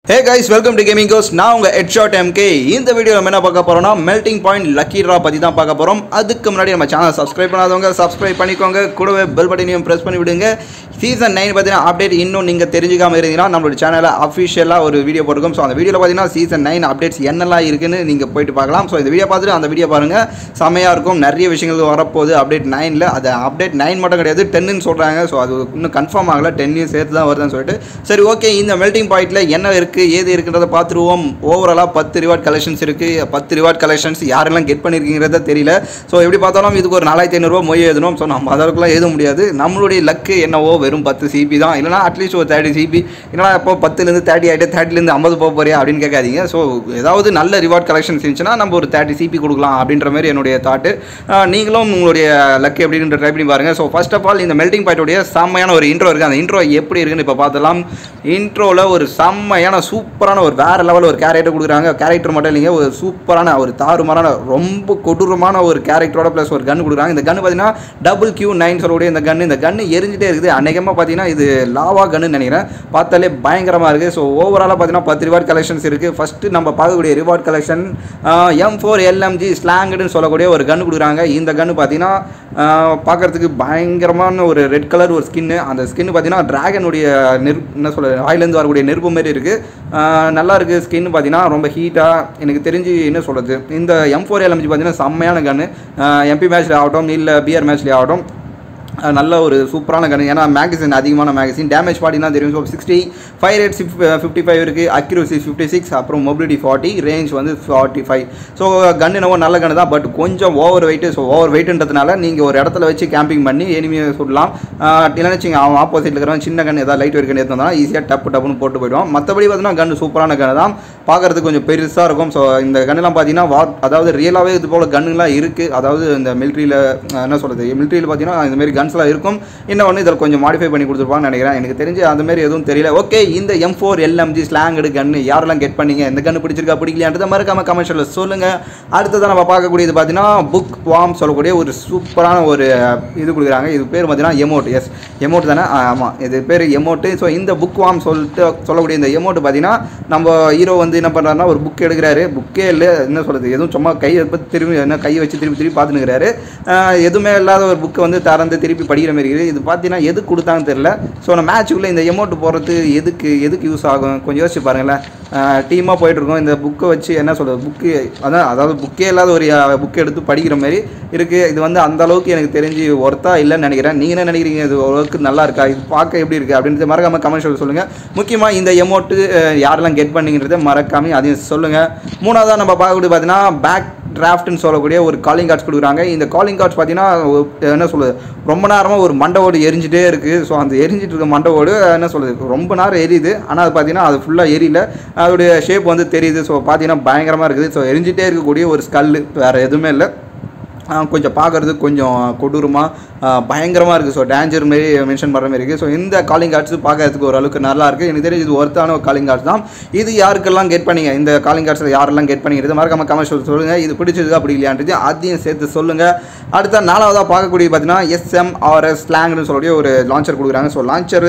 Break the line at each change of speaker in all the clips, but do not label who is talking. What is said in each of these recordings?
hey guys welcome to gaming கோஸ் நான் உங்கள் ஹெட்ஷாட் எம்கே இந்த வீடியோ நம்ம என்ன பார்க்க போறோம்னா மெல்டிங் பாயிண்ட் லக்கி ட்ரா பற்றி தான் பார்க்க போகிறோம் அதுக்கு முன்னாடி நம்ம சேனல் சப்ஸ்கிரைப் பண்ணாதவங்க சப்ஸ்கிரைப் பண்ணிக்கோங்க கூடவே பெல் பட்டனையும் ப்ரெஸ் பண்ணி விடுங்க சீசன் நைன் பார்த்தீங்கன்னா அப்டேட் இன்னும் நீங்கள் தெரிஞ்சுக்காம இருந்தீங்கன்னா நம்மளோட சேனலில் அஃபிஷியலாக ஒரு வீடியோ போட்டிருக்கோம் ஸோ அந்த வீடியோவில் பார்த்தீங்கன்னா சீசன் நைன் அப்டேட்ஸ் என்னெல்லாம் இருக்குன்னு நீங்கள் போயிட்டு பார்க்கலாம் ஸோ இந்த வீடியோ பார்த்துட்டு அந்த வீடியோ பாருங்கள் செமையாக இருக்கும் நிறைய விஷயங்கள் வரப்போகுது அப்டேட் நைனில் அது அப்டேட் நைன் மட்டும் கிடையாது டென்னு சொல்கிறாங்க ஸோ அது இன்னும் கன்ஃபார்ம் ஆகலை டென்னையும் சேர்த்து தான் வருதுன்னு சொல்லிட்டு சரி ஓகே இந்த மெல்டிங் பாயிண்ட்டில் என்ன இருக்குது ஏது இருக்குன்றதை பார்த்துருவோம் ஓவராலாக பத்து ரிவார்ட் கலெக்ஷன்ஸ் இருக்குது பத்து ரிவார்ட் கலெக்ஷன்ஸ் யாரெல்லாம் கெட் பண்ணியிருக்கீங்கிறத தெரியல ஸோ எப்படி பார்த்தாலும் இதுக்கு ஒரு நாலாயிரத்தி ஐநூறுரூவா மொய் எழுதணும் ஸோ நம்ம அதற்குலாம் எழுத முடியாது நம்மளுடைய லக்கு என்னவோ வெறும் பத்து சிபி தான் இல்லைனா அட்லீஸ்ட் ஒரு தேர்ட்டி சிபி இல்லைனா இப்போ பத்துலேருந்து தேர்ட்டி ஆகிட்டு தேர்ட்டிலேருந்து ஐம்பது போக போறியா அப்படின்னு கேட்காதீங்க ஸோ ஏதாவது நல்ல ரிவார்ட் கலெக்ஷன்ஸ் இருந்துச்சுன்னா நம்ம ஒரு தேர்ட்டி சிபி கொடுக்கலாம் அப்படின்ற மாதிரி என்னுடைய தாட்டு நீங்களும் உங்களுடைய லக்கு எப்படின்ற ட்ரை பண்ணி பாருங்கள் ஸோ ஃபர்ஸ்ட் ஆஃப் ஆல் இந்த மெல்டிங் பாயிண்டோடைய செம்மையான ஒரு இன்ட்ரோ இருக்குது அந்த இன்ட்ரோ எப்படி இருக்குன்னு இப்போ பார்த்தலாம் இன்ட்ரோவில் ஒரு செம்மையான சூப்பரான ஒரு வேறு லெவலில் ஒரு கேரக்டர் கொடுக்குறாங்க கேரக்டர் மட்டும் இல்லைங்க ஒரு சூப்பரான ஒரு தாறுமாறான ரொம்ப கொடூரமான ஒரு கேரக்டரோட ப்ளஸ் ஒரு கன் கொடுக்குறாங்க இந்த கன் பார்த்தீங்கன்னா டபுள் கியூ நைன் சொல்லக்கூடிய இந்த கன் இந்த கன் எரிஞ்சிட்டே இருக்குது அநேகமாக பார்த்தீங்கன்னா இது லாவா கன்னு நினைக்கிறேன் பார்த்தாலே பயங்கரமாக இருக்குது ஸோ ஓவராலாக பார்த்தீங்கன்னா பத்து ரிவார்ட் கலெக்ஷன்ஸ் இருக்குது ஃபஸ்ட்டு நம்ம பார்க்கக்கூடிய reward collection M four LMG ஸ்லாங்குன்னு சொல்லக்கூடிய ஒரு கன் கொடுக்குறாங்க இந்த கன்று பார்த்தீங்கன்னா பார்க்குறதுக்கு பயங்கரமான ஒரு ரெட் கலர் ஒரு ஸ்கின்னு அந்த ஸ்கின்னு பார்த்தீங்கன்னா ட்ராகனுடைய நெருப் என்ன சொல்ல வாயிலேருந்து வரக்கூடிய நெருப்பு மாதிரி இருக்குது நல்லா இருக்குது ஸ்கின் பார்த்தீங்கன்னா ரொம்ப ஹீட்டாக எனக்கு தெரிஞ்சு என்ன சொல்கிறது இந்த எம் ஃபோர் எல்எம்ஜி பார்த்தீங்கன்னா செம்மையான கன்று எம்பி மேட்ச்ல ஆகட்டும் இல்லை பிஆர் மேட்ச்லேயே ஆகட்டும் அஹ் நல்ல ஒரு சூப்பரான கன் ஏன்னா மேகசின் அதிகமான மேகசின் டேமேஜ் பார்த்தீங்கன்னா தெரியும் so sixty five rate six fifty five இருக்குது அக்யூரசி ஃபிஃப்டி சிக்ஸ் அப்புறம் மொபிலிட்டி ஃபார்ட்டி ரேஞ்ச் வந்து ஃபார்ட்டி ஃபைவ் ஸோ கன் என்னவோ நல்ல கன் தான் பட் கொஞ்சம் ஓவர் வெயிட்டு ஸோ ஓவர் வெயிட்ன்றதுனால நீங்கள் ஒரு இடத்துல வச்சு கேம்பிங் பண்ணி எனிமையை சுடலாம் இல்லைன்னு வச்சுங்க அவன் ஆப்போசிட்டில் இருக்கிறவன் சின்ன கன் ஏதாவது லைட் வெயிட் கன் எடுத்தோம்னா ஈஸியாக டப்பு டப்புன்னு போட்டு போயிடுவான் மற்றபடி பார்த்தீங்கன்னா கன் சூப்பரான கன் தான் பார்க்குறதுக்கு கொஞ்சம் பெருசாக இருக்கும் ஸோ இந்த கன்னெல்லாம் பார்த்தீங்கன்னா வா அதாவது ரியலாகவே இது போல் கன்னுலாம் இருக்குது அதாவது இந்த மிலிட்ரியில் என்ன சொல்கிறது மிலிட்ரியில் பார்த்தீங்கன்னா இந்த மாதிரி கன்ஸ்லாம் இருக்கும் இன்னொன்று இதில் கொஞ்சம் மாடிஃபை பண்ணி கொடுத்துருப்பாங்கன்னு நினைக்கிறேன் எனக்கு தெரிஞ்சு அந்த மாதிரி எதுவும் தெரியல ஓகே இந்த எம் ஃபோர் எல்எம்ஜி ஸ்லாங் எடு கன்று யாரெல்லாம் கெட் பண்ணீங்க இந்த கன்று பிடிச்சிருக்கா பிடிக்கலையான்றதை மறக்காம கமெண்ட்ஸில் சொல்லுங்கள் அடுத்ததான் நம்ம பார்க்கக்கூடியது பார்த்தீங்கன்னா புக் வாம் சொல்லக்கூடிய ஒரு சூப்பரான ஒரு இது கொடுக்குறாங்க இது பேர் பார்த்தீங்கன்னா எமோட் எஸ் எமோட் தானே ஆமாம் இது பேர் எமோட்டு ஸோ இந்த புக் வாம் சொல்லிட்டு சொல்லக்கூடிய இந்த எமோட் பார்த்தீங்கன்னா நம்ம ஹீரோ வந்து என்ன பண்ணுறாருன்னா ஒரு புக் எடுக்கிறாரு புக்கே இல்லை என்ன சொல்கிறது எதுவும் சும்மா கை எடுத்து திரும்பி என்ன கையை வச்சு திருப்பி திருப்பி பார்த்துனுக்கிறாரு எதுவுமே இல்லாத ஒரு புக்கை வந்து திறந்து திருப்பி படிக்கிற மாதிரி இருக்குது இது பார்த்தீங்கன்னா எதுக்கு கொடுத்தாங்கன்னு தெரியல ஸோ நான் மேட்ச்சுக்குள்ளே இந்த எமௌண்ட் போடுறது எதுக்கு எதுக்கு யூஸ் ஆகும் கொஞ்சம் யோசிச்சு பாருங்களேன் டீமாக போயிட்டுருக்கோம் இந்த புக்கை வச்சு என்ன சொல்கிறது புக்கு அதான் அதாவது புக்கே இல்லாத ஒரு புக்கை எடுத்து படிக்கிற மாதிரி இருக்குது இது வந்து அந்த அளவுக்கு எனக்கு தெரிஞ்சு ஒர்த்தா இல்லைன்னு நினைக்கிறேன் நீங்கள் என்ன நினைக்கிறீங்க இது ஓரளவுக்கு நல்லா இருக்கா இது பார்க்க எப்படி இருக்குது அப்படின்றது மறக்காமல் கமெண்ட் சொல்லுங்கள் முக்கியமாக இந்த எமௌண்ட்டு யாரெல்லாம் கெட் பண்ணிங்கன்றதை மறக்காமல் அதையும் சொல்லுங்கள் மூணாவதாக நம்ம பார்க்கக்கூடிய பார்த்தீங்கன்னா பேக் டிராஃப்ட்னு சொல்லக்கூடிய ஒரு காலிங் கார்ட்ஸ் கொடுக்குறாங்க இந்த காலிங் கார்ட்ஸ் பார்த்தீங்கன்னா என்ன சொல்லுது ரொம்ப நேரமாக ஒரு மண்டவோடு எரிஞ்சிட்டே இருக்குது ஸோ அந்த எரிஞ்சிட்டு இருக்க மண்டவோடு என்ன சொல்லுது ரொம்ப நேரம் எரியுது ஆனால் அது பார்த்தீங்கன்னா அது ஃபுல்லாக எரியல அதோடைய ஷேப் வந்து தெரியுது ஸோ பார்த்தீங்கன்னா பயங்கரமாக இருக்குது ஸோ எரிஞ்சிட்டே இருக்கக்கூடிய ஒரு ஸ்கல்லு வேறு எதுவுமே இல்லை கொஞ்சம் பார்க்குறதுக்கு கொஞ்சம் கொடூரமாக பயங்கரமாக இருக்குது ஸோ டேஞ்சர் மாரி மென்ஷன் பண்ணுற மாதிரி இருக்குது ஸோ இந்த காலிங் கார்ட்ஸ் பார்க்கறதுக்கு ஓரளவுக்கு நல்லா இருக்குது எனக்கு தெரிஞ்சு இது ஒர்த்தான ஒரு காலிங் கார்ட்ஸ் தான் இது யாருக்கெல்லாம் கெட் பண்ணீங்க இந்த காலிங் கார்ட்ஸில் யாரெல்லாம் கெட் பண்ணிக்கிறது மறக்காம கமெண்ட் சொல்லுங்கள் இது பிடிச்சது அப்படி இல்லையான்றது அதையும் சேர்த்து சொல்லுங்கள் அடுத்த நாலாவதாக பார்க்கக்கூடிய பார்த்தீங்கன்னா எஸ்எம்ஆர்எஸ் ஸ்லாங்னு சொல்லக்கூடிய ஒரு லான்ச்சர் கொடுக்குறாங்க ஸோ லான்ச்சர்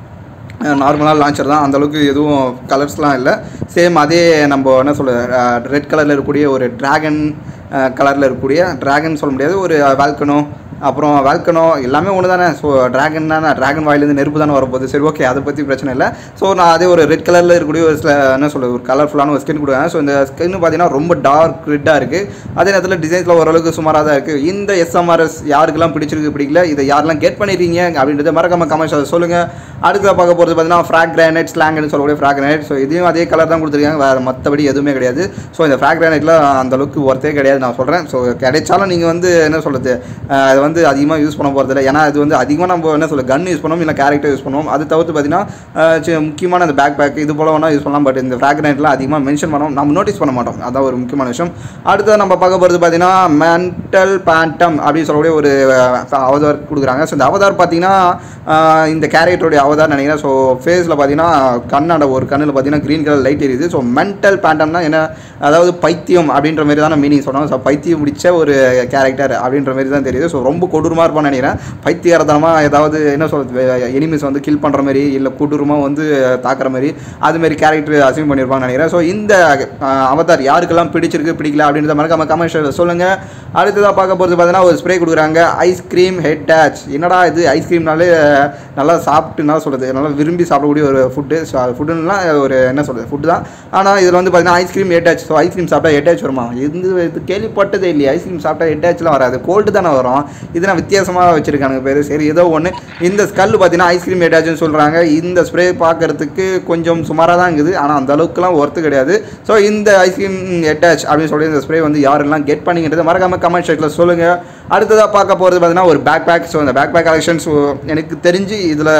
நார்மலாக லான்ச்சர் தான் அந்தளவுக்கு எதுவும் கலர்ஸ்லாம் இல்லை சேம் அதே நம்ம என்ன சொல்ல ரெட் கலரில் இருக்கக்கூடிய ஒரு ட்ராகன் கலரில் இருக்கக்கூடிய ட்ராகன் சொல்ல முடியாது ஒரு வால்கனோ அப்புறம் வேல்கனோ எல்லாமே ஒன்று தானே ஸோ ட்ராகன் தானே ட்ராகன் வாயிலேருந்து நெருப்பு தானே வரப்போகுது சரி ஓகே அதை பற்றி பிரச்சனை இல்லை ஸோ நான் அதே ஒரு ரெட் கலரில் இருக்கக்கூடிய ஒரு சில என்ன சொல்கிறது ஒரு கலர்ஃபுல்லான ஒரு ஸ்கின் கொடுக்குறேன் ஸோ இந்த ஸ்கின் பார்த்தீங்கன்னா ரொம்ப டார்க் ரெட்டாக இருக்குது அதே நேரத்தில் டிசைன்ஸில் ஓரளவுக்கு சுமாராக தான் இருக்குது இந்த எஸ்எம்ஆர்எஸ் யாருக்கெல்லாம் பிடிச்சிருக்கு பிடிக்கல இதை யாரெல்லாம் கெட் பண்ணிருக்கீங்க அப்படின்றத மறக்காம கமெண்ட்ஸ் அதை சொல்லுங்கள் அடுத்த பார்க்க போகிறது பார்த்தீங்கன்னா ஃப்ராக் கிரானைட் ஸ்லாங்னு சொல்லக்கூடிய ஃப்ராக் கிரானைட் ஸோ இதையும் அதே கலர் தான் கொடுத்துருக்காங்க வேறு மற்றபடி எதுவுமே கிடையாது ஸோ இந்த ஃப்ராக் கிரானைட்டில் அந்தளவுக்கு ஒர்த்தே கிடையாது நான் சொல்கிறேன் ஸோ கிடைச்சாலும் நீங்கள் வந்து என்ன சொல்கிறது அதை வந்து அதிகமாக யூஸ் பண்ண போகிறதில்ல ஏன்னா இது வந்து அதிகமாக நம்ம என்ன சொல்ல கன் யூஸ் பண்ணுவோம் இல்லை கேரக்டர் யூஸ் பண்ணுவோம் அது தவிர்த்து பார்த்தீங்கன்னா முக்கியமான அந்த பேக் பேக் இது போல் வேணால் யூஸ் பண்ணலாம் பட் இந்த ஃப்ராக் கிரானைட்லாம் அதிகமாக மென்ஷன் பண்ணோம் நம்ம நோட்டீஸ் பண்ண மாட்டோம் அதான் ஒரு முக்கியமான விஷயம் அடுத்தது நம்ம பார்க்க போகிறது பார்த்தீங்கன்னா மென்டல் பேண்டம் அப்படின்னு சொல்லக்கூடிய ஒரு அவதார் கொடுக்குறாங்க ஸோ இந்த அவதார் பார்த்தீங்கன்னா இந்த கேரக்டருடைய அவதார் நினைக்கிறேன் ஸோ ஃபேஸில் பார்த்தீங்கன்னா கண்ணாட ஒரு கண்ணில் பார்த்தீங்கன்னா க்ரீன் கலர் லைட் எரியுது ஸோ மென்டல் பேண்டம்னா என்ன அதாவது பைத்தியம் அப்படின்ற மாதிரி தான் மீனிங் சொன்னாங்க ஸோ பைத்தியம் முடிச்ச ஒரு கேரக்டர் அப்படின்ற மாதிரி தான் தெரியுது ஸோ ரொம்ப ரொம்ப கொடூரமாக இருப்பான்னு நினைக்கிறேன் பைத்தியாரத்தனமாக ஏதாவது என்ன சொல்கிறது எனிமிஸ் வந்து கில் பண்ணுற மாதிரி இல்லை கொடூரமாக வந்து தாக்குற மாதிரி அது மாதிரி கேரக்டர் அசீவ் பண்ணியிருப்பாங்கன்னு நினைக்கிறேன் ஸோ இந்த அஹ், அவதார் யாருக்கெல்லாம் பிடிச்சிருக்கு பிடிக்கல அப்படின்றத மறக்காம கமெண்ட் சொல்லுங்கள் அடுத்ததாக பார்க்க போகிறது பார்த்தீங்கன்னா ஒரு ஸ்ப்ரே கொடுக்குறாங்க ஐஸ்கிரீம் ஹெட் டேச் என்னடா இது ஐஸ்கிரீம்னாலே நல்லா சாப்பிட்டு என்ன சொல்கிறது நல்லா விரும்பி சாப்பிடக்கூடிய ஒரு ஃபுட்டு ஸோ அது ஃபுட்டுன்னா ஒரு என்ன சொல்கிறது ஃபுட்டு தான் ஆனால் இதில் வந்து பார்த்தீங்கன்னா ice cream headache so ice cream சாப்பிட்டா ஹெட் டேச் வருமா இது இது கேள்விப்பட்டதே இல்லையே ஐஸ்கிரீம் சாப்பிட்டா ஹெட் டேச்லாம் வராது கோல்டு தானே வரும் இது நான் வித்தியாசமாக வச்சுருக்கானுங்க பேர் சரி ஏதோ ஒன்று இந்த ஸ்கல் பார்த்தீங்கன்னா ஐஸ்கிரீம் ஹெட் டேச்னு சொல்கிறாங்க இந்த ஸ்ப்ரே பார்க்கறதுக்கு கொஞ்சம் சுமாராக தான் இருக்குது ஆனால் அந்த அளவுக்குலாம் ஒர்த்து கிடையாது ஸோ இந்த ஐஸ்கிரீம் ஹெட் டேச் அப்படின்னு சொல்லி இந்த ஸ்ப்ரே வந்து யாரெல்லாம் கெட் பண்ணிங்கிறது மறக்காம கமெண்ட் செக்ஷனில் சொல்லுங்கள் அடுத்ததாக பார்க்க போகிறது பார்த்தீங்கன்னா ஒரு பேக் பேக் ஸோ அந்த பேக் பேக் கலெக்ஷன்ஸ் எனக்கு தெரிஞ்சு இதில்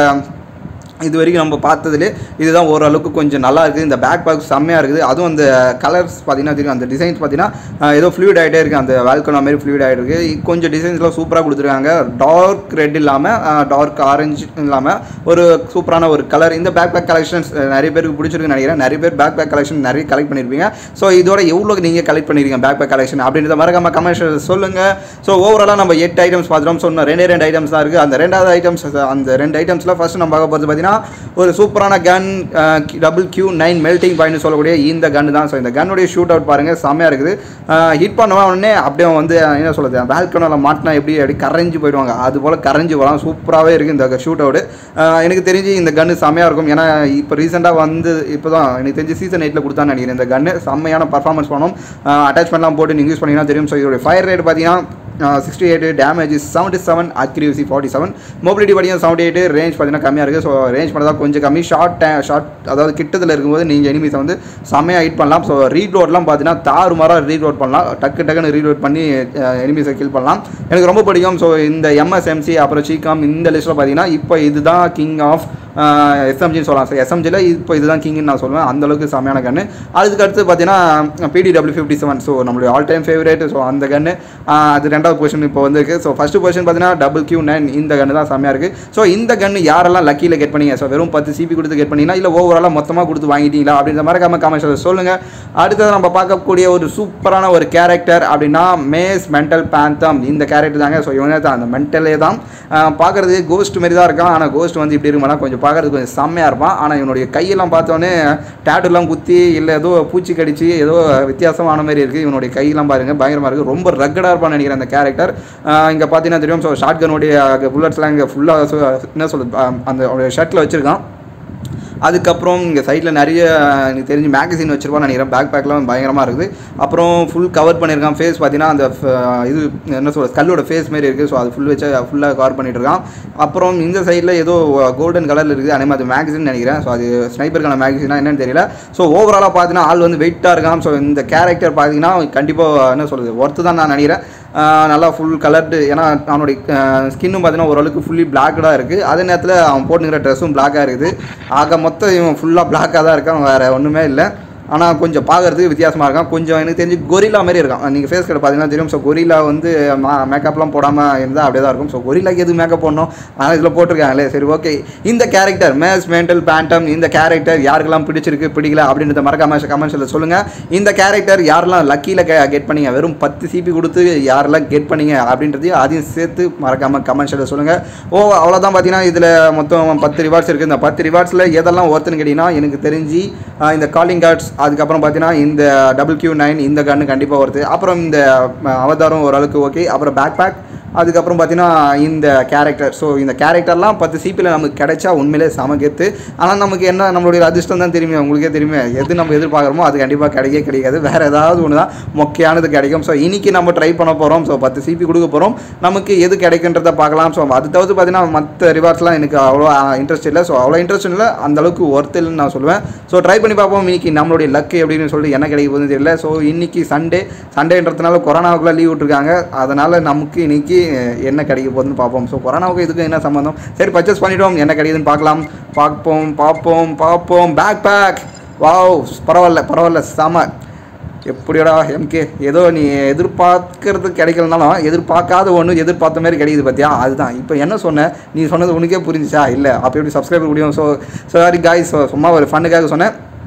இது வரைக்கும் நம்ம பார்த்ததுலே இதுதான் ஓரளவுக்கு கொஞ்சம் நல்லா இருக்குது இந்த பேக் பேக் செம்மையாக இருக்குது அதுவும் அந்த கலர்ஸ் பார்த்தீங்கன்னா தெரியும் அந்த டிசைன்ஸ் பார்த்தீங்கன்னா அஹ், ஏதோ ஃப்ளூயிட் ஆகிட்டே இருக்குது அந்த வேல்கனோ மாதிரி ஃப்ளூயிட் ஆகிட்டு இருக்கு கொஞ்சம் டிசைன்ஸ்லாம் சூப்பராக கொடுத்துருக்காங்க டார்க் ரெட் இல்லாமல் டார்க் ஆரஞ்சு இல்லாமல் ஒரு சூப்பரான ஒரு கலர் இந்த பேக் பேக் கலெக்ஷன்ஸ் நிறைய பேருக்கு பிடிச்சிருக்குன்னு நினைக்கிறேன் நிறைய பேர் பேக் பேக் கலெக்ஷன் நிறைய கலெக்ட் பண்ணியிருப்பீங்க ஸோ இதோட எவ்வளோ நீங்கள் கலெக்ட் பண்ணியிருக்கீங்க பேக் பேக் கலெக்ஷன் அப்படின்றத மறக்காம கமெண்ட் சொல்லுங்கள் ஸோ ஓவராலாக நம்ம எட்டு ஐட்டம்ஸ் பார்த்துட்டோம் சொன்ன ரெண்டே ரெண்டு ஐட்டம்ஸ் தான் இருக்குது அந்த ரெண்டாவது ஐட்டம்ஸ் அந்த ரெண்டு ஐட்டம்ஸில் ஃபர்ஸ்ட் நம்ம பார்க்க போகிறது பார்த்தீங்கன்னா ஒரு சூப்பரான gun double Q nine melting point சொல்லக்கூடிய இந்த கன் தான் ஸோ இந்த கன்னுடைய ஷூட் அவுட் பாருங்கள் செம்மையாக இருக்குது ஹிட் பண்ணவா உடனே அப்படியே வந்து என்ன சொல்கிறது பால்கனில் மாட்டினா எப்படி அப்படி கரைஞ்சு போயிடுவாங்க அது போல் கரைஞ்சு போகலாம் சூப்பராகவே இருக்குது இந்த ஷூட் அவுட் எனக்கு தெரிஞ்சு இந்த கன்று செம்மையாக இருக்கும் ஏன்னா இப்போ ரீசெண்டாக வந்து இப்போ தான் எனக்கு தெரிஞ்சு சீசன் எயிட்டில் கொடுத்தான்னு நினைக்கிறேன் இந்த கன்று செம்மையான பர்ஃபார்மன்ஸ் பண்ணணும் அட்டாச்மெண்ட்லாம் போட்டு நீங்கள் யூஸ் பண்ணிங்கன்னா தெரியும் ஸோ இதோடைய ஃபயர் ரேட் பார்த்தீங்கன்னா sixty eight damage seventy seven accuracy forty seven mobility பார்த்தீங்கன்னா செவன்ட்டி எயிட் ரேஞ்ச் பார்த்தீங்கன்னா கம்மியாக இருக்குது ஸோ ரேஞ்ச் பண்ணதான் கொஞ்சம் கம்மி ஷார்ட் ஷார்ட் அதாவது கிட்டத்தில் இருக்கும்போது நீங்கள் எனிமீஸை வந்து செம்மையாக ஹிட் பண்ணலாம் ஸோ ரீலோட்லாம் பார்த்தீங்கன்னா தாறுமாறாக ரீலோட் பண்ணலாம் டக்கு டக்குன்னு ரீலோட் பண்ணி எனிமீஸை கில் பண்ணலாம் எனக்கு ரொம்ப பிடிக்கும் ஸோ இந்த எம்எஸ்எம்சி அப்புறம் சீகாம் இந்த லிஸ்ட்டில் பார்த்தீங்கன்னா இப்போ இதுதான் கிங் ஆஃப் எஸ்எம்ஜின்னு சொல்லலாம் ஸோ எஸ்எம்ஜியில் இப்போ இதுதான் கிங்னு நான் சொல்லுவேன் அந்த அளவுக்கு செம்மையான கன்று அதுக்கு அடுத்து பார்த்தீங்கன்னா பிடிடபிள்யூ ஃபிஃப்டி செவன் ஸோ நம்மளுடைய ஆல் டைம் ஃபேவரேட் ஸோ அந்த கன்று அது ரெண்டாவது பொசிஷன் இப்போ வந்திருக்கு ஸோ ஃபஸ்ட்டு பொசிஷன் பார்த்தீங்கன்னா டபுள் கியூ நைன் இந்த கன்று தான் செம்மையாக இருக்குது ஸோ இந்த கன்று யாரெல்லாம் லக்கியில் கெட் பண்ணீங்க ஸோ வெறும் பத்து சிபி கொடுத்து கெட் பண்ணீங்கன்னா இல்லை ஓவராலாக மொத்தமாக கொடுத்து வாங்கிட்டீங்களா அப்படின்ற மாதிரி கம்ம கமெண்ட்ஸ் சொல்லுங்கள் அடுத்தது நம்ம பார்க்கக்கூடிய ஒரு சூப்பரான ஒரு கேரக்டர் அப்படின்னா மேஸ் மென்டல் பேந்தம் இந்த கேரக்டர் தாங்க ஸோ இவனே தான் அந்த மென்டலே தான் பார்க்குறதுக்கு கோஸ்ட் மாரி தான் இருக்கான் ஆனால் கோஸ்ட் வந்து இப்படி இருக்குமானா கொஞ்சம் பார்க்கறதுக்கு கொஞ்சம் செம்மையாக இருப்பான் ஆனால் இவனுடைய கையெல்லாம் பார்த்தோன்னே டேட்டுலாம் குத்தி இல்லை ஏதோ பூச்சி கடிச்சு ஏதோ வித்தியாசமான மாதிரி இருக்குது இவனுடைய கையெல்லாம் பாருங்கள் பயங்கரமாக இருக்குது ரொம்ப ரக்கடாக இருப்பான்னு நினைக்கிறேன் அந்த கேரக்டர் இங்கே பார்த்தீங்கன்னா தெரியும் ஸோ ஷார்ட் கனுடைய புல்லட்ஸ்லாம் இங்கே ஃபுல்லாக என்ன சொல்லுது அந்த ஷர்ட்டில் வச்சுருக்கான் அதுக்கப்புறம் இங்கே சைடில் நிறைய எனக்கு தெரிஞ்சு மேகசின் வச்சிருப்பான்னு நினைக்கிறேன் பேக் பேக்லாம் பயங்கரமாக இருக்குது அப்புறம் ஃபுல் கவர் பண்ணியிருக்கான் ஃபேஸ் பார்த்தீங்கன்னா அந்த ஃப- இது என்ன சொல்கிறது கல்லோட ஃபேஸ் மாரி இருக்குது ஸோ அது ஃபுல் வச்சு ஃபுல்லாக கவர் பண்ணிட்டு இருக்கான் அப்புறம் இந்த சைடில் ஏதோ கோல்டன் கலரில் இருக்குது அதே மாதிரி மேகசின் நினைக்கிறேன் ஸோ அது ஸ்னைப்பருக்கான மேகசினா என்னன்னு தெரியல ஸோ ஓவராலாக பார்த்தீங்கன்னா ஆள் வந்து வெயிட்டாக இருக்கான் ஸோ இந்த கேரக்டர் பார்த்தீங்கன்னா கண்டிப்பாக என்ன சொல்கிறது ஒர்த்து தான் நான் நினைக்கிறேன் ஆஹ் நல்லா ஃபுல் கலர்டு ஏன்னா அவனுடைய ஸ்கின்னும் பார்த்தீங்கன்னா ஓரளவுக்கு ஃபுல்லி பிளாக்கடாக இருக்குது அதே நேரத்தில் அவன் போட்டுக்கிற ட்ரெஸ்ஸும் பிளாக்காக இருக்குது ஆக மொத்தம் இவன் ஃபுல்லாக பிளாக்காக தான் இருக்கான் வேறு ஒன்றுமே இல்லை ஆனால் கொஞ்சம் பார்க்கறதுக்கு வித்தியாசமாக இருக்கான் கொஞ்சம் எனக்கு தெரிஞ்சு கொரிலா மாதிரி இருக்கான் நீங்கள் ஃபேஸ் கட் பார்த்தீங்கன்னா தெரியும் ஸோ கொரிலா வந்து மேக்கப்லாம் போடாமல் இருந்தால் அப்படியே தான் இருக்கும் ஸோ கொரிலாக்கு எது மேக்கப் போடணும் ஆனால் இதில் போட்டிருக்காங்களே சரி ஓகே இந்த கேரக்டர் மேஸ் மென்டல் பேண்டம் இந்த கேரக்டர் யாருக்கெல்லாம் பிடிச்சிருக்கு பிடிக்கல அப்படின்றத மறக்காம கமெண்ட்ஸில் சொல்லுங்கள் இந்த கேரக்டர் யாரெல்லாம் லக்கியில் கெட் பண்ணீங்க வெறும் பத்து சிபி கொடுத்து யாரெல்லாம் கெட் பண்ணீங்க அப்படின்றதையும் அதையும் சேர்த்து மறக்காமல் கமெண்ட்ஸில் சொல்லுங்கள் ஓ அவ்வளோதான் பார்த்தீங்கன்னா இதில் மொத்தம் பத்து ரிவார்ட்ஸ் இருக்குது இந்த பத்து ரிவார்ட்ஸில் எதெல்லாம் ஒருத்தன்னு கேட்டிங்கன்னா எனக்கு தெரிஞ்சு ஆஹ் இந்த காலிங் கார்ட்ஸ் அதுக்கப்புறம் பார்த்தீங்கன்னா இந்த டபுள் கியூ நைன் இந்த கன்று கண்டிப்பாக வருது அப்புறம் இந்த அஹ், அவதாரம் ஓரளவுக்கு ஓகே அப்புறம் பேக் பேக் அதுக்கப்புறம் பார்த்தீங்கன்னா இந்த கேரக்டர் ஸோ இந்த கேரக்டர்லாம் பத்து சிபியில் நமக்கு கிடைச்சா உண்மையிலே செம கெத்து ஆனால் நமக்கு என்ன நம்மளுடைய அதிர்ஷ்டம் தான் தெரியுமே உங்களுக்கே தெரியுமே எது நம்ம எதிர்பார்க்குறோமோ அது கண்டிப்பாக கிடைக்கவே கிடைக்காது வேறு ஏதாவது ஒன்று தான் மொக்கையானது கிடைக்கும் ஸோ இன்னைக்கு நம்ம ட்ரை பண்ண போகிறோம் ஸோ பத்து சிபி கொடுக்க போகிறோம் நமக்கு எது கிடைக்குன்றத பார்க்கலாம் ஸோ அது தவிர்த்து பார்த்தீங்கன்னா மற்ற ரிவார்ட்ஸ்லாம் எனக்கு அவ்வளோ இன்ட்ரெஸ்ட் இல்லை ஸோ அவ்வளோ இன்ட்ரெஸ்ட் இல்லை அந்த அளவுக்கு ஒர்த் இல்லைன்னு நான் சொல்லுவேன் ஸோ ட்ரை பண்ணி பார்ப்போம் இன்னைக்கு நம்மளுடைய லக்கு எப்படின்னு சொல்லிட்டு என்ன கிடைக்க போகுதுன்னு தெரியல ஸோ இன்னைக்கு சண்டே சண்டேன்றதுனால கொரோனாவுக்குலாம் லீவ் விட்டுருக்காங்க அதனால் நமக்கு இன்னைக்கு என்ன கிடைக்க போகுதுன்னு பார்ப்போம் ஸோ கொரோனாவுக்கு இதுக்கு என்ன சம்மந்தம் சரி பர்ச்சேஸ் பண்ணிட்டோம் என்ன கிடைக்குதுன்னு பார்க்கலாம் பார்ப்போம் பார்ப்போம் பார்ப்போம் பேக் பேக் வாவ் பரவாயில்ல பரவாயில்ல செம எப்படியோடா எம்கே ஏதோ நீ எதிர்பார்க்கறது கிடைக்கலனாலும் எதிர்பார்க்காத ஒன்று எதிர்பார்த்த மாதிரி கிடைக்குது பார்த்தியா அதுதான் இப்போ என்ன சொன்ன நீ சொன்னது உனக்கே புரிஞ்சுச்சா இல்லை அப்போ எப்படி சப்ஸ்கிரைபர் முடியும் ஸோ சாரி காய்ஸ் சும்மா ஒரு ஃபண்ணுக்காக சொன்னேன்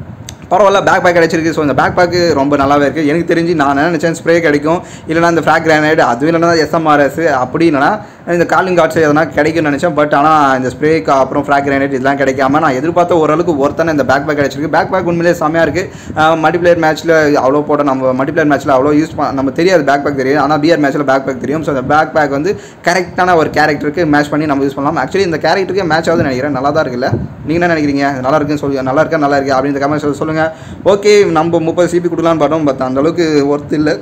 பரவாயில்ல பேக் பேக் கிடச்சிருக்கு ஸோ இந்த பேக் பேக்கு ரொம்ப நல்லாவே இருக்குது எனக்கு தெரிஞ்சு நான் என்ன நினச்சேன் ஸ்ப்ரே கிடைக்கும் இல்லைனா இந்த ஃப்ராக் கிரானைட் அதுவும் இல்லைனா எஸ்எம்ஆர்எஸ் அப்படி இல்லைனா இந்த காலிங் கார்ட்ஸ் எதனா கிடைக்கும்னு நினச்சேன் பட் ஆனால் இந்த ஸ்ப்ரேக்கு அப்புறம் ஃப்ராக் கிரானைட் இதெல்லாம் கிடைக்காம நான் எதிர்பார்த்த ஓரளவுக்கு ஒருத்தான இந்த பேக் பேக் கிடச்சிருக்கு பேக் பேக் உண்மையிலேயே செம்மையாக இருக்குது மல்டிப்ளேயர் மேட்ச்சில் அவ்வளோ போட நம்ம மல்டிப்ளேயர் மேட்ச்சில் அவ்வளோ யூஸ் பண்ண நம்ம தெரியாது பேக் பேக் தெரியும் ஆனால் பிஆர் மேட்ச்சில் பேக் பேக் தெரியும் ஸோ அந்த பேக் பேக் வந்து கரெக்டான ஒரு கேரக்டருக்கு மேட்ச் பண்ணி நம்ம யூஸ் பண்ணலாம் ஆக்சுவலி இந்த கேரக்டருக்கு மேட்ச் ஆகுதுன்னு நினைக்கிறேன் நல்லா தான் இருக்குல்ல நீங்கள் என்ன நினைக்கிறீங்க இது நல்லா இருக்குன்னு சொல்லி நல்லா இருக்கா நல்லா இருக்கு அப்படின்னு கமெண்ட் சொல்லுங்கள் ஓகே நம்ம முப்பது சிபி கொடுக்கலான்னு பார்த்தோம் பட் அந்த அளவுக்கு ஒர்த் இல்லை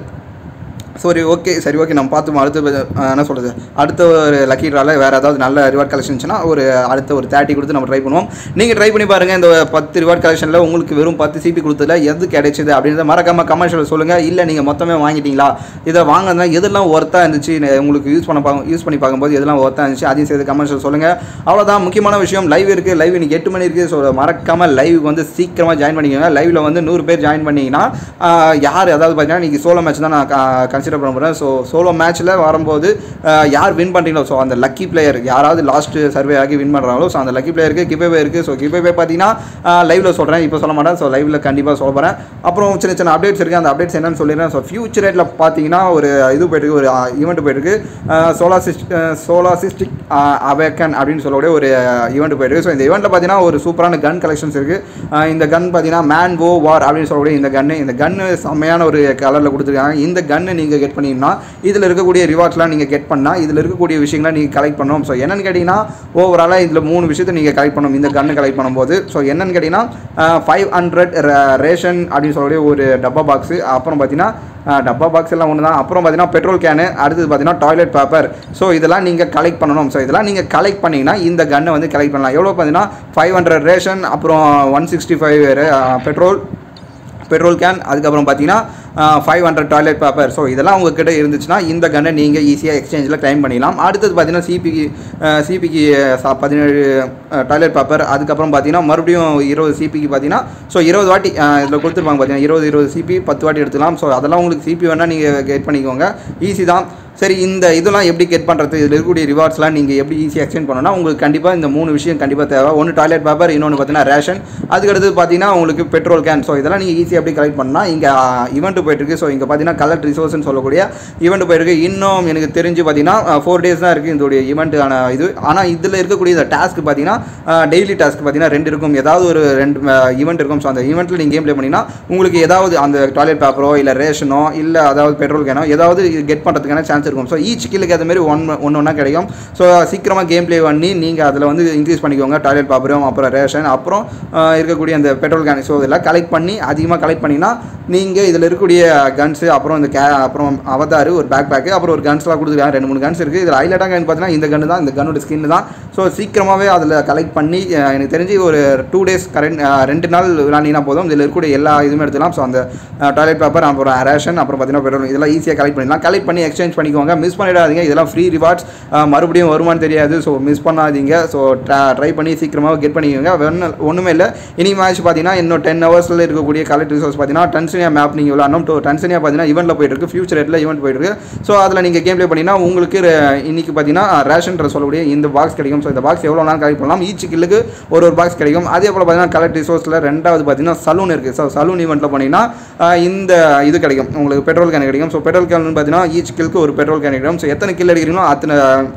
சரி ஓகே சரி ஓகே நம்ம பார்த்து அடுத்த அஹ், என்ன சொல்கிறது அடுத்த ஒரு லக்கி ட்ராவில் வேறு ஏதாவது நல்ல ரிவார்ட் கலெக்ஷன் இருந்துச்சுன்னா ஒரு அடுத்த ஒரு தேர்ட்டி கொடுத்து நம்ம ட்ரை பண்ணுவோம் நீங்கள் ட்ரை பண்ணி பாருங்கள் இந்த பத்து ரிவார்ட் கலெக்ஷனில் உங்களுக்கு வெறும் பத்து சிபி கொடுத்ததுல எது கிடைச்சிது அப்படின்றத மறக்காம கமர்ஷியல் சொல்லுங்கள் இல்லை நீங்கள் மொத்தமே வாங்கிட்டீங்களா இதை வாங்கினா எதெல்லாம் ஒர்த்தாக இருந்துச்சு நே- உங்களுக்கு யூஸ் பண்ண பார்க்க யூஸ் பண்ணி பார்க்கும்போது எதெல்லாம் ஒர்த்தாக இருந்துச்சு அதையும் சேர்த்து கமர்ஷியல் சொல்லுங்கள் அவ்வளோதான் முக்கியமான விஷயம் லைவ் இருக்குது லைவ் இன்னைக்கு எட்டு மணி இருக்குது ஸோ மறக்காமல் லைவ் வந்து சீக்கிரமாக ஜாயின் பண்ணிக்கோங்க லைவில் வந்து நூறு பேர் ஜாயின் பண்ணிங்கன்னா ஆஹ், யார் அதாவது பார்த்தீங்கன்னா இன்றைக்கி சோலோ மேட்ச் தான் நான் கன்சிடர் பண்ண போகிறேன் ஸோ சோலோ மேட்ச்சில் வரும்போது ஆஹ், யார் வின் பண்ணுறீங்களோ ஸோ அந்த லக்கி பிளேயர் யாராவது லாஸ்ட் சர்வே ஆகி வின் பண்ணுறாங்களோ ஸோ அந்த லக்கி பிளேயருக்கு கிபே இருக்குது ஸோ கிபே பார்த்தீங்கன்னா லைவில் சொல்கிறேன் இப்போ சொல்ல மாட்டேன் ஸோ லைவில் கண்டிப்பாக சொல்ல போகிறேன் அப்புறம் சின்ன சின்ன அப்டேட்ஸ் இருக்குது அந்த அப்டேட்ஸ் என்னன்னு சொல்லிடுறேன் ஸோ ஃபியூச்சர் ரேட்டில் பார்த்தீங்கன்னா ஒரு இது போயிட்டு ஒரு ஈவெண்ட் போயிருக்கு சோலா சிஸ்ட் சோலா சிஸ்டிக் அவேக்கன் அப்படின்னு சொல்லக்கூடிய ஒரு ஈவெண்ட் போயிருக்கு ஸோ இந்த ஈவெண்ட்டில் பார்த்தீங்கன்னா ஒரு சூப்பரான கன் கலெக்ஷன்ஸ் இருக்குது இந்த கன் பார்த்தீங்கன்னா மேன் ஓ வார் அப்படின்னு சொல்லக்கூடிய இந்த கன்று இந்த கன்று செம்மையான ஒரு கலரில் கொடுத்துருக்காங்க இந்த கன்று நீங்கள் கெட் பண்ணீங்கன்னா இதில் இருக்கக்கூடிய ரிவார்ட்ஸ்லாம் நீங்கள் கெட் பண்ணால் இதில் இருக்கக்கூடிய விஷயங்களை நீங்கள் கலெக்ட் பண்ணணும் ஸோ என்னன்னு கேட்டிங்கன்னா ஓவராலாக இதில் மூணு விஷயத்தை நீங்கள் கலெக்ட் பண்ணணும் இந்த கன்று கலெக்ட் பண்ணும்போது ஸோ என்னன்னு கேட்டிங்கன்னா ஃபைவ் ஹண்ட்ரட் ரேஷன் அப்படின்னு சொல்லக்கூடிய ஒரு டப்பா பாக்ஸு அப்புறம் பார்த்தீங்கன்னா அஹ், டப்பா பாக்ஸ் எல்லாம் ஒன்று தான் அப்புறம் பார்த்தீங்கன்னா பெட்ரோல் கேனு அடுத்தது பார்த்தீங்கன்னா டாய்லெட் பேப்பர் ஸோ இதெல்லாம் நீங்கள் கலெக்ட் பண்ணணும் ஸோ இதெல்லாம் நீங்கள் கலெக்ட் பண்ணிங்கன்னா இந்த கன்னை வந்து கலெக்ட் பண்ணலாம் எவ்வளோ பார்த்தீங்கன்னா ஃபைவ் ஹண்ட்ரட் ரேஷன் அப்புறம் one sixty five petrol petrol can அதுக்கப்புறம் பார்த்தீங்கன்னா five hundred toilet paper so இதெல்லாம் உங்ககிட்ட இருந்துச்சுன்னா இந்த கன்னை நீங்கள் ஈஸியாக எக்ஸ்சேஞ்சில் கிளைம் பண்ணிடலாம் அடுத்தது பார்த்தீங்கன்னா சிபிக்கு சிபிக்கு பதினேழு டாய்லெட் பேப்பர் அதுக்கப்புறம் பார்த்தீங்கன்னா மறுபடியும் இருபது சிபிக்கு பார்த்தீங்கன்னா ஸோ இருபது வாட்டி இதில் கொடுத்துருப்பாங்க பார்த்தீங்கன்னா இருபது இருபது சிபி பத்து வாட்டி எடுத்துக்கலாம் ஸோ அதெல்லாம் உங்களுக்கு சிபி வேணால் நீங்கள் கெட் பண்ணிக்கோங்க ஈஸி தான் சரி இந்த இதெல்லாம் எப்படி கெட் பண்ணுறது இதில் இருக்கக்கூடிய ரிவார்ட்ஸ்லாம் நீங்கள் எப்படி ஈஸியாக எக்ஸ்சேஞ்ச் பண்ணணும்னா உங்களுக்கு கண்டிப்பாக இந்த மூணு விஷயம் கண்டிப்பாக தேவை ஒன்று டாய்லெட் பேப்பர் இன்னொன்று பார்த்தீங்கன்னா ரேஷன் அதுக்கடுத்து பார்த்தீங்கன்னா உங்களுக்கு பெட்ரோல் கேன் ஸோ இதெல்லாம் நீங்கள் ஈஸியாக எப்படி கலெக்ட் பண்ணால் இங்கே ஈவெண்ட் போயிட்டுருக்கு ஸோ இங்கே பார்த்தீங்கன்னா கலர் ரிசோர்ஸ்னு சொல்லக்கூடிய ஈவெண்ட் போயிருக்கு இன்னும் எனக்கு தெரிஞ்சு பார்த்தீங்கன்னா ஃபோர் டேஸ் தான் இருக்குது இதோடைய ஈவெண்ட்டான இது ஆனால் இதில் இருக்கக்கூடிய இந்த டாஸ்க் பார்த்தீங்கன்னா டெய்லி டாஸ்க் பார்த்தீங்கன்னா ரெண்டு இருக்கும் ஏதாவது ஒரு ரெண்டு ஈவெண்ட் இருக்கும் ஸோ அந்த ஈவெண்ட்டில் நீங்கள் கேம் ப்ளே பண்ணிங்கன்னா உங்களுக்கு ஏதாவது அந்த டாய்லெட் பேப்பரோ இல்லை ரேஷனோ இல்லை அதாவது பெட்ரோல் கேனோ ஏதாவது கெட் பண்ணுறதுக்கான சான்ஸ் இருக்கும் ஸோ ஈச் கில்லுக்கு ஏற்ற மாதிரி ஒன் ஒன்று ஒன்றா கிடைக்கும் ஸோ சீக்கிரமாக கேம் ப்ளே பண்ணி நீங்கள் அதில் வந்து இன்க்ரீஸ் பண்ணிக்கோங்க டாய்லெட் பேப்பரும் அப்புறம் ரேஷன் அப்புறம் ஆஹ், இருக்கக்கூடிய அந்த பெட்ரோல் கேன் ஸோ இதெல்லாம் கலெக்ட் பண்ணி அதிகமாக கலெக்ட் பண்ணிங்கன்னா நீங்கள் இதில் இருக்கக்கூடிய கன்ஸு அப்புறம் இந்த கே அப்புறம் அவதாரு ஒரு பேக் பேக்கு அப்புறம் ஒரு கன்ஸ்லாம் கொடுத்துருக்காங்க ரெண்டு மூணு கன்ஸ் இருக்குது இதில் ஹைலைட்டாக கன் பார்த்தீங்கன்னா இந்த கன்று தான் இந்த கன்னோட ஸ்கின் தான் ஸோ சீக்கிரமாகவே அதில் கலெக்ட் பண்ணி அஹ், எனக்கு தெரிஞ்சு ஒரு டூ டேஸ் கரண்ட் ரெண்டு நாள் விளாண்டினா போதும் இதில் இருக்கக்கூடிய எல்லா இதுவுமே எடுத்துக்கலாம் ஸோ அந்த டாய்லெட் பேப்பர் அப்புறம் ரேஷன் அப்புறம் பார்த்தீங்கன்னா பெட்ரோல் இதெல்லாம் ஈஸியாக கலெக்ட் பண்ணிடலாம் கலெக்ட் பண்ணி எக்ஸ்சேஞ்ச் பண்ணிக்கோங்க மிஸ் பண்ணிடாதீங்க இதெல்லாம் ஃப்ரீ ரிவார்ட்ஸ் மறுபடியும் வருமானு தெரியாது ஸோ மிஸ் பண்ணாதீங்க ஸோ ட்ரை பண்ணி சீக்கிரமாக கெட் பண்ணிக்கோங்க ஒன்றும் ஒன்றுமே இல்லை இனி மேட்ச் பார்த்தீங்கன்னா இன்னும் டென் ஹவர்ஸில் இருக்கக்கூடிய கலெக்ட் ரிசோர்ஸ் பார்த்தீங்கன்னா டன்சனியா மேப் நீங்கள் விளாடணும் டோ டன்சனியா பார்த்தீங்கன்னா ஈவெண்ட்டில் போயிட்டு இருக்கு ஃபியூச்சர் ரேட்டில் ஈவெண்ட் போயிட்டு இருக்கு ஸோ அதில் நீங்கள் கேம் ப்ளே பண்ணிங்கன்னா உங்களுக்கு re- இன்னைக்கு பார்த்தீங்கன்னா ரேஷன் சொல்லக்கூடிய இந்த பாக்ஸ் கிடைக்கும் ஸோ இந்த பாக்ஸ் எவ்வளோ நாள் கலெக்ட் பண்ணலாம் ஈச் கில்லுக்கு ஒரு ஒரு பாக்ஸ் கிடைக்கும் அதே போல் பார்த்தீங்கன்னா கலெக்ட் ரிசோர்ஸில் ரெண்டாவது பார்த்தீங்கன்னா சலூன் இருக்குது ஸோ சலூன் ஈவெண்ட்டில் பண்ணிங்கன்னா ஆஹ், இந்த இது கிடைக்கும் உங்களுக்கு பெட்ரோல் கேன் கிடைக்கும் ஸோ பெட்ரோல் கேன் பார்த்தீங்கன்னா ஈச் கில்க்கு ஒரு பெட்ரோல் கேன் கிடைக்கும் ஸோ எத்தனை கில் அடிக்கிறீங்களோ அத்தனை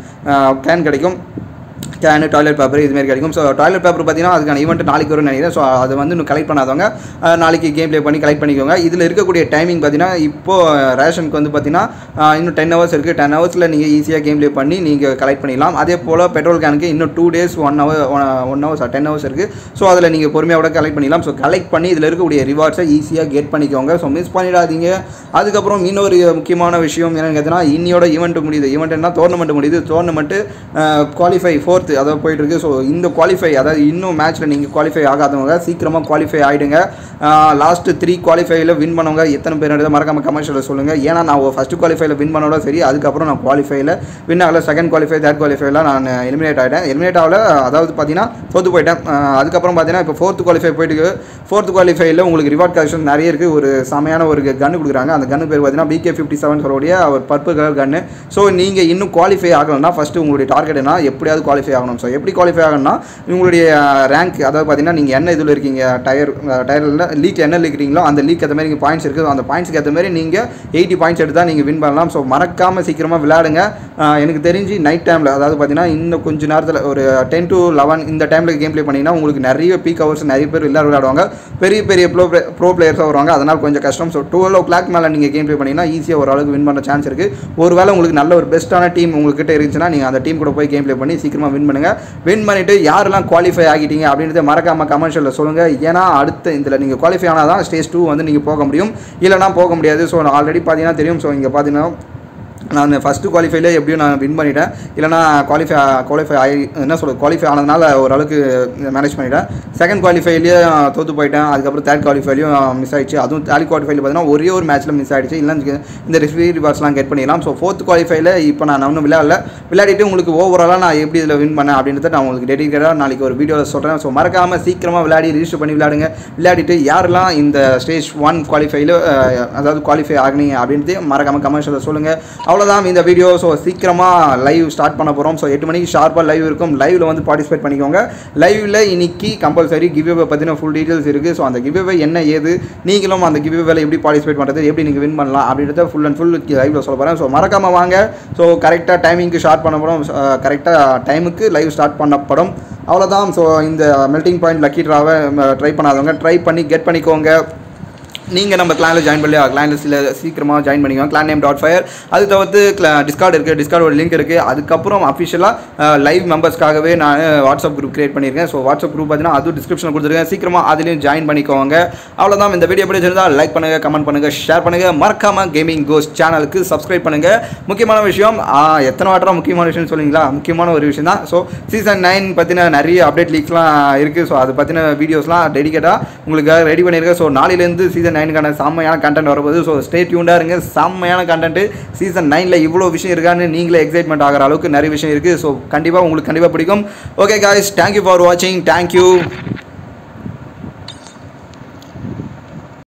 கேன் கிடைக்கும் கேனு டாய்லெட் பேப்பர் இதுமாரி கிடைக்கும் ஸோ டாய்லெட் பேப்பர் பார்த்தீங்கன்னா அதுக்கான ஈவெண்ட் நாளைக்கு வரும்னு நினைக்கிறேன் ஸோ அதை வந்து இன்னும் கலெக்ட் பண்ணாதவங்க அஹ், நாளைக்கு கேம் ப்ளே பண்ணி கலெக்ட் பண்ணிக்கோங்க இதில் இருக்கக்கூடிய டைமிங் பார்த்தீங்கன்னா இப்போ ரேஷனுக்கு வந்து பார்த்தீங்கன்னா அஹ், இன்னும் டென் ஹவர்ஸ் இருக்குது டென் ஹவர்ஸில் நீங்கள் ஈஸியாக கேம் ப்ளே பண்ணி நீங்கள் கலெக்ட் பண்ணிடலாம் அதே போல் பெட்ரோல் கேனுக்கு இன்னும் two days one hour one hours ten hours இருக்குது ஸோ அதில் நீங்கள் பொறுமையாக கூட கலெக்ட் பண்ணிடலாம் ஸோ கலெக்ட் பண்ணி இதில் இருக்கக்கூடிய ரிவார்ட்ஸை ஈஸியாக கெட் பண்ணிக்கோங்க ஸோ மிஸ் பண்ணிடாதீங்க அதுக்கப்புறம் இன்னொரு முக்கியமான விஷயம் என்னென்னு கேட்டிங்கன்னா இன்னியோட ஈவெண்ட் முடியுது ஈவெண்ட் என்ன டோர்னமெண்ட் முடியுது டோர்னமெண்ட்டு குவாலிஃபை ஃபோர்த்து அதாவது போயிட்டு இருக்கு ஸோ இந்த குவாலிஃபை அதாவது இன்னும் மேட்ச்சில் நீங்கள் குவாலிஃபை ஆகாதவங்க சீக்கிரமாக குவாலிஃபை ஆகிடுங்க லாஸ்ட்டு த்ரீ குவாலிஃபைல வின் பண்ணவங்க எத்தனை பேர் மறக்காம கமர்ஷியலில் சொல்லுங்கள் ஏன்னா நான் ஃபஸ்ட்டு குவாலிஃபைல வின் பண்ணோட சரி அதுக்கப்புறம் நான் குவாலிஃபைல வின் ஆகல செகண்ட் குவாலிஃபை தேர்ட் குவாலிஃபைல நான் எலிமினேட் ஆகிட்டேன் எலிமினேட் ஆகல அதாவது பார்த்தீங்கன்னா தோத்து போயிட்டேன் அஹ் அதுக்கப்புறம் பார்த்தீங்கன்னா இப்போ ஃபோர்த்து குவாலிஃபை போயிட்டு ஃபோர்த் குவாலிஃபைல உங்களுக்கு ரிவார்ட் கலெக்ஷன் நிறைய இருக்குது ஒரு செமையான ஒரு கன்று கொடுக்குறாங்க அந்த கன்று பேர் பார்த்தீங்கன்னா பிகே ஃபிஃப்டி செவன் சொல்லக்கூடிய ஒரு பர்பிள் கலர் கன்று ஸோ நீங்கள் இன்னும் குவாலிஃபை ஆகணும்னா ஃபஸ்ட்டு உங்களுடைய டார்கெட் என்ன எப்படியாவது குவாலிஃபை ஆகணும் ஸோ எப்படி குவாலிஃபை ஆகணும்னா உங்களுடைய ரேங்க் அதாவது பார்த்தீங்கன்னா நீங்கள் என்ன இதில் இருக்கீங்க டயர் டயரில் எந்த லீக் என்ன லீக்கிறீங்களோ அந்த லீக் ஏற்ற மாதிரி பாயிண்ட்ஸ் இருக்குது அந்த பாயிண்ட்ஸ்க்கு ஏற்ற மாதிரி நீங்கள் எயிட்டி பாயிண்ட்ஸ் எடுத்தால் நீங்கள் வின் பண்ணலாம் ஸோ மறக்காமல் சீக்கிரமாக விளையாடுங்க ஆஹ் எனக்கு தெரிஞ்சு நைட் டைமில் அதாவது பார்த்தீங்கன்னா இன்னும் கொஞ்ச நேரத்தில் ஒரு டென் டு லெவன் இந்த டைமில் கேம் ப்ளே பண்ணிங்கன்னா உங்களுக்கு நிறைய பீக் ஹவர்ஸ் நிறைய பேர் எல்லாரும் விளையாடுவாங்க பெரிய பெரிய ப்ரோ ப்ரோ பிளேயர்ஸாக வருவாங்க அதனால் கொஞ்சம் கஷ்டம் ஸோ டுவெல் ஓ கிளாக் மேலே நீங்கள் கேம் ப்ளே பண்ணிங்கன்னா ஈஸியாக ஓரளவுக்கு வின் பண்ண சான்ஸ் இருக்குது ஒருவேளை உங்களுக்கு நல்ல ஒரு பெஸ்ட்டான டீம் உங்ககிட்ட இருந்துச்சுன்னா நீங்கள் அந்த டீம் கூட போய் கேம் ப்ளே பண்ணி சீக்கிரமாக வின் பண்ணுங்கள் வின் பண்ணிவிட்டு யாரெல்லாம் குவாலிஃபை ஆகிட்டீங்க அப்படின்றத மறக்காமல் கமர்ஷியலில் சொல்லுங்கள் ஏன்னா அடுத்த இதில் நீங்கள் குவாலிஃபை ஆனால் தான் ஸ்டேஜ் டூ வந்து நீங்கள் போக முடியும் இல்லைனா போக முடியாது ஸோ ஆல்ரெடி பார்த்தீங்கன்னா தெரியும் ஸோ இங்கே பார்த்தீங்கன்னா நான் ஃபஸ்ட்டு குவாலிஃபைல எப்படியும் நான் வின் பண்ணிட்டேன் இல்லைனா குவாலிஃபை குவாலிஃபை ஆகி என்ன சொல்கிறது குவாலிஃபை ஆனதுனால ஓரளவுக்கு மேனேஜ் பண்ணிட்டேன் செகண்ட் குவாலிஃபைலேயே தோற்று போயிட்டேன் அதுக்கப்புறம் தேர்ட் குவாலிஃபைலையும் மிஸ் ஆயிடுச்சு அதுவும் தேர்ட் குவாலிஃபைல பார்த்தீங்கன்னா ஒரே ஒரு மேட்ச்சில் மிஸ் ஆயிடுச்சு இல்லை இந்த ரிஃப்ரி ரிவார்ட்ஸ்லாம் கெட் பண்ணிடலாம் ஸோ ஃபோர்த் குவாலிஃபைல இப்போ நான் ஒன்றும் விளையாடல விளையாடிட்டு உங்களுக்கு ஓவராலாக நான் எப்படி இதில் வின் பண்ணேன் அப்படின்றத நான் உங்களுக்கு டெடிக்கேட்டாக நாளைக்கு ஒரு வீடியோவில் சொல்கிறேன் ஸோ மறக்காமல் சீக்கிரமாக விளையாடி ரிஜிஸ்டர் பண்ணி விளையாடுங்க விளையாடிட்டு யாரெல்லாம் இந்த ஸ்டேஜ் ஒன் குவாலிஃபைல அதாவது குவாலிஃபை ஆகினீங்க அப்படின்றது மறக்காமல் கமர்ஷியலில் சொல்லுங்கள் அவ்வளோதான் இந்த வீடியோ ஸோ சீக்கிரமாக லைவ் ஸ்டார்ட் பண்ண போகிறோம் ஸோ எட்டு மணிக்கு ஷார்ப்பாக லைவ் இருக்கும் லைவில் வந்து பார்ட்டிசிபேட் பண்ணிக்கோங்க லைவில் இன்னைக்கு கம்பல்சரி கிவ்வே பற்றின ஃபுல் டீட்டெயில்ஸ் இருக்குது ஸோ அந்த கிவ்வே என்ன ஏது நீங்களும் அந்த கிவ்வேல எப்படி பார்ட்டிசிபேட் பண்ணுறது எப்படி நீங்கள் வின் பண்ணலாம் அப்படின்றத ஃபுல் அண்ட் ஃபுல் லைவில் சொல்ல போகிறேன் ஸோ மறக்காமல் வாங்க ஸோ கரெக்டாக டைமிங்க்கு ஸ்டார்ட் பண்ண போகிறோம் கரெக்டாக டைமுக்கு லைவ் ஸ்டார்ட் பண்ணப்படும் அவ்வளோதான் ஸோ இந்த மெல்டிங் பாயிண்ட் லக்கி ட்ராவை ட்ரை பண்ணாதவங்க ட்ரை பண்ணி கெட் பண்ணிக்கோங்க நீங்கள் நம்ம கிளானில் ஜாயின் பண்ணலையா கிளானில் சில சீக்கிரமாக ஜாயின் பண்ணிக்கோங்க கிளான் நேம் டாட் ஃபயர் அது தவிர்த்து டிஸ்கார்ட் இருக்குது டிஸ்கார்டோட லிங்க் இருக்குது அதுக்கப்புறம் அஃபிஷியலாக லைவ் மெம்பர்ஸ்க்காகவே நான் வாட்ஸ்அப் குரூப் கிரியேட் பண்ணியிருக்கேன் ஸோ வாட்ஸ்அப் குரூப் பார்த்தீங்கன்னா அதுவும் டிஸ்கிரிப்ஷன் கொடுத்துருக்கேன் சீக்கிரமாக அதுலேயும் ஜாயின் பண்ணிக்கோங்க அவ்வளோதான் இந்த வீடியோ பிடிச்சிருந்தால் லைக் பண்ணுங்கள் கமெண்ட் பண்ணுங்கள் ஷேர் பண்ணுங்கள் மறக்காமல் கேமிங் கோஸ் சேனலுக்கு சப்ஸ்கிரைப் பண்ணுங்கள் முக்கியமான விஷயம் ஆ, எத்தனை வாட்டரா முக்கியமான விஷயம் சொல்லுவீங்களா முக்கியமான ஒரு விஷயம் தான் ஸோ சீசன் நைன் பற்றின நிறைய அப்டேட் லீக்ஸ்லாம் இருக்குது ஸோ அது பற்றின வீடியோஸ்லாம் டெடிக்கேட்டாக உங்களுக்காக ரெடி பண்ணியிருக்கேன் ஸோ நாளையிலேருந்து சீசன் நைனுக்கான செம்மையான கண்டென்ட் வரப்போகுது ஸோ ஸ்டே டியூண்டாக இருங்க செம்மையான கண்டென்ட் சீசன் நைனில் இவ்வளோ விஷயம் இருக்கான்னு நீங்களே எக்ஸைட்மெண்ட் ஆகிற அளவுக்கு நிறைய விஷயம் இருக்குது ஸோ கண்டிப்பாக உங்களுக்கு கண்டிப்பாக பிடிக்கும் ஓகே காய்ஸ் தேங்க்யூ ஃபார் வாட்சிங் தேங்க்யூ